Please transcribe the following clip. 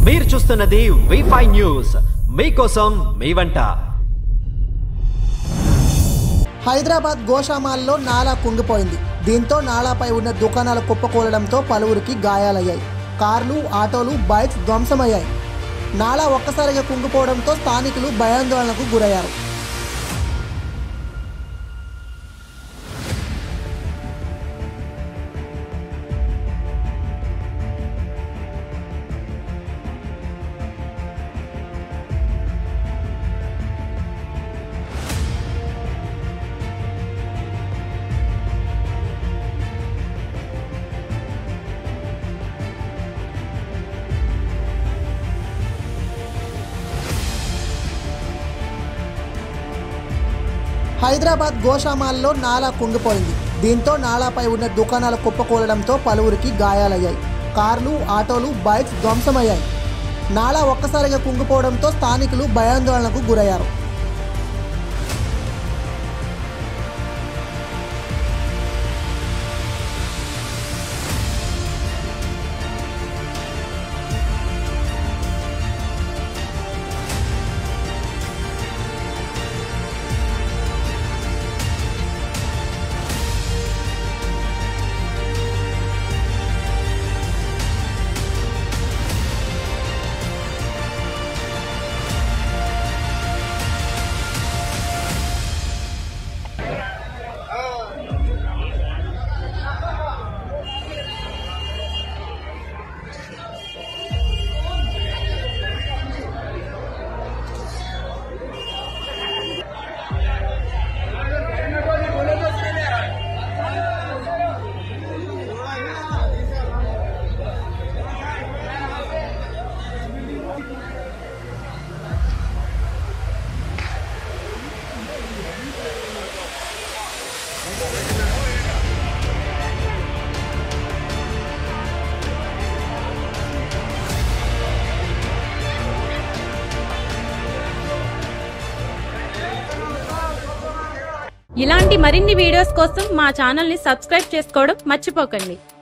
మీరు చూస్తున్నది V five news మీకోసం మీ వంట హైదరాబాద్ గోషామాల్లో నాలా కుంగిపోయింది దీంతో నాలాపై ఉన్న దుకాణాలు కుప్పకూలడంతో పలువురికి గాయాలయ్యాయి కార్లు ఆటోలు బైక్స్ ధ్వంసమయ్యాయి నాలా ఒక్కసారిగా కుంగిపోవడంతో స్థానికులు భయాందోళనకు గురయ్యారు హైదరాబాద్ గోషామాల్లో నాలా కుంగిపోయింది దీంతో నాలాపై ఉన్న దుకాణాలు కుప్పకూలడంతో పలువురికి గాయాలయ్యాయి కార్లు ఆటోలు బైక్స్ ధ్వంసమయ్యాయి నాలా ఒక్కసారిగా కుంగిపోవడంతో స్థానికులు భయాందోళనకు గురయ్యారు ఇలాంటి మరిన్ని వీడియోస్ కోసం మా ఛానల్ని సబ్స్క్రైబ్ చేసుకోవడం మర్చిపోకండి